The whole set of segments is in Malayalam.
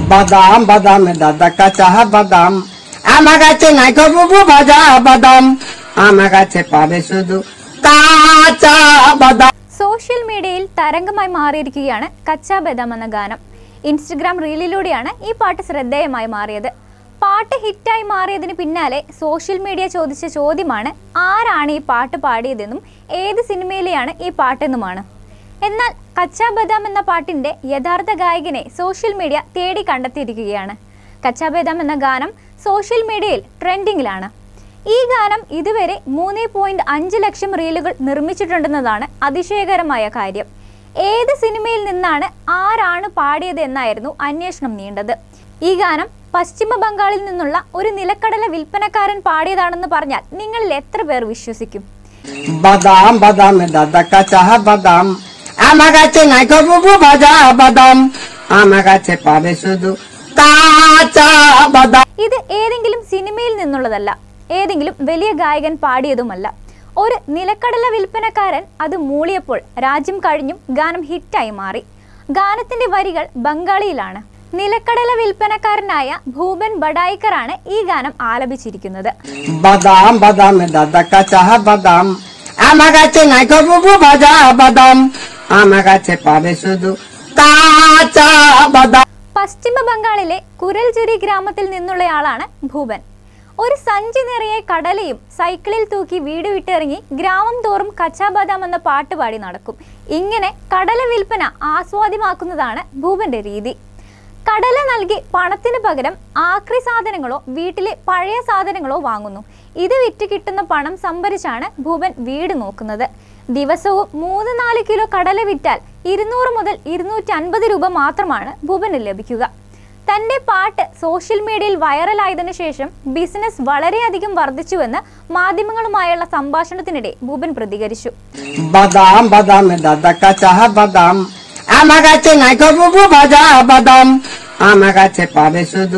বাদাম বাদাম দাদা কাঁচা বাদাম আমার কাছে নাই গো বুবু ভাজা বাদাম আমার কাছে পাবে শুধু কাঁচা বাদাম സോഷ്യൽ മീഡിയയിൽ തരംഗമായി മാറിയിരിക്കുകയാണ് കച്ചാ ബദാം എന്ന ഗാനം ഇൻസ്റ്റഗ്രാം റീലിലൂടെയാണ് ഈ പാട്ട് ശ്രദ്ധേയമായി മാറിയത് പാട്ട് ഹിറ്റായി മാറിയതിന് പിന്നാലെ സോഷ്യൽ മീഡിയ ചോദിച്ച ചോദ്യമാണ് ആരാണ് ഈ പാട്ട് പാടിയതെന്നും ഏത് സിനിമയിലെയാണ് ഈ പാട്ടെന്നുമാണ് എന്നാൽ കച്ചാ ബദാം എന്ന പാട്ടിന്റെ യഥാർത്ഥ ഗായകനെ സോഷ്യൽ മീഡിയ തേടി കണ്ടെത്തിയിരിക്കുകയാണ് കച്ചാ ബദാം എന്ന ഗാനം സോഷ്യൽ മീഡിയയിൽ ട്രെൻഡിങ്ങിലാണ് ഈ ഗാനം ഇതുവരെ മൂന്ന് പോയിന്റ് അഞ്ച് ലക്ഷം റീലുകൾ നിർമ്മിച്ചിട്ടുണ്ടെന്നതാണ് അതിശയകരമായ കാര്യം ഏത് സിനിമയിൽ നിന്നാണ് ആരാണ് പാടിയത് എന്നായിരുന്നു അന്വേഷണം നീണ്ടത് ഈ ഗാനം പശ്ചിമ ബംഗാളിൽ നിന്നുള്ള ഒരു നിലക്കടല വിൽപ്പനക്കാരൻ പാടിയതാണെന്ന് പറഞ്ഞാൽ നിങ്ങളിൽ എത്ര പേർ വിശ്വസിക്കും বাদাম বাদাম দাদা কাঁচা বাদাম আমার কাছে নাই গো বুবু ভাজা বাদাম আমার কাছে পাবে শুধু কাঁচা বাদাম ഇത് ഏതെങ്കിലും സിനിമയിൽ നിന്നുള്ളതല്ല ഏതെങ്കിലും വലിയ ഗായകൻ പാടിയതുമല്ല ഒരു നിലക്കടല വിൽപ്പനക്കാരൻ അത് മൂളിയപ്പോൾ രാജ്യം കഴിഞ്ഞും ഗാനം ഹിറ്റായി മാറി ഗാനത്തിന്റെ വരികൾ ബംഗാളിയിലാണ് നിലക്കടല വിൽപ്പനക്കാരനായ ഭൂപൻ ബഡായിക്കറാണ് ഈ ഗാനം ആലപിച്ചിരിക്കുന്നത് বাদাম বাদাম দাদা কাঁচা বাদাম আমার কাছে নাই গো বুবু ভাজা বাদাম আমার কাছে পাবে শুধু কাঁচা বাদাম പശ്ചിമ ബംഗാളിലെ കുരൽജുരി ഗ്രാമത്തിൽ നിന്നുള്ളയാളാണ് ഭൂപൻ ഒരു സഞ്ചി നിറയെ കടലയും സൈക്കിളിൽ തൂക്കി വീട് വിട്ടിറങ്ങി ഗ്രാമം തോറും കച്ചാബാദാം എന്ന പാട്ട് പാടി നടക്കും ഇങ്ങനെ കടല വിൽപ്പന ആസ്വാദ്യമാക്കുന്നതാണ് ഭൂപന്റെ രീതി കടല നൽകി പണത്തിന് പകരം ആക്രി സാധനങ്ങളോ വീട്ടിലെ പഴയ സാധനങ്ങളോ വാങ്ങുന്നു ഇത് വിറ്റ് കിട്ടുന്ന പണം സംഭരിച്ചാണ് ഭൂപൻ വീട് നോക്കുന്നത് ദിവസവും മൂന്ന് നാല് കിലോ കടല വിറ്റാൽ ഇരുന്നൂറ് മുതൽ ഇരുന്നൂറ്റി അൻപത് രൂപ മാത്രമാണ് ഭൂപന് ലഭിക്കുക തന്റെ പാട്ട് സോഷ്യൽ മീഡിയയിൽ വൈറലായതിനു ശേഷം ബിസിനസ് വളരെയധികം വർദ്ധിച്ചുവെന്ന് മാധ്യമങ്ങളുമായുള്ള സംഭാഷണത്തിനിടെ ഭൂപൻ പ്രതികരിച്ചു বাদাম বাদাম দাদা কাঁচা বাদাম আমার কাছে নাই গো বুবু ভাজা বাদাম আমার কাছে পাবে শুধু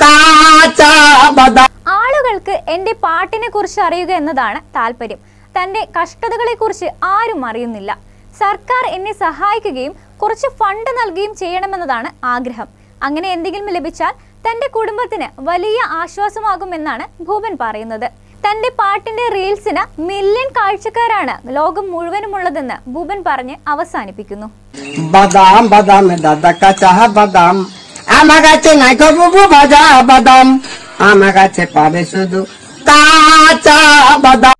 কাঁচা বাদাম ആളുകൾക്ക് എൻ്റെ പാട്ടിനെ കുറിച്ച് അറിയുക എന്നതാണ് താല്പര്യം തൻ്റെ കഷ്ടതകളെ കുറിച്ച് ആരും അറിയുന്നില്ല സർക്കാർ എന്നെ സഹായിക്കുകയും കുറച്ച് ഫണ്ട് നൽകുകയും ചെയ്യണമെന്നതാണ് ആഗ്രഹം അങ്ങനെ എന്തെങ്കിലും ലഭിച്ചാൽ തൻ്റെ കുടുംബത്തിന് വലിയ ആശ്വാസമാകുമെന്നാണ് ഭൂപൻ പറയുന്നത് തൻ്റെ പാട്ടിന്റെ റീൽസിന് മില്യൺ കാഴ്ചക്കാരാണ് ലോകം മുഴുവനുമുള്ളതെന്ന് ഭൂപൻ പറഞ്ഞ് അവസാനിപ്പിക്കുന്നു বাদাম বাদাম দাদা কাঁচা বাদাম আমার কাছে নাই গো বুবু ভাজা বাদাম আমার কাছে পাবে শুধু কাঁচা বাদাম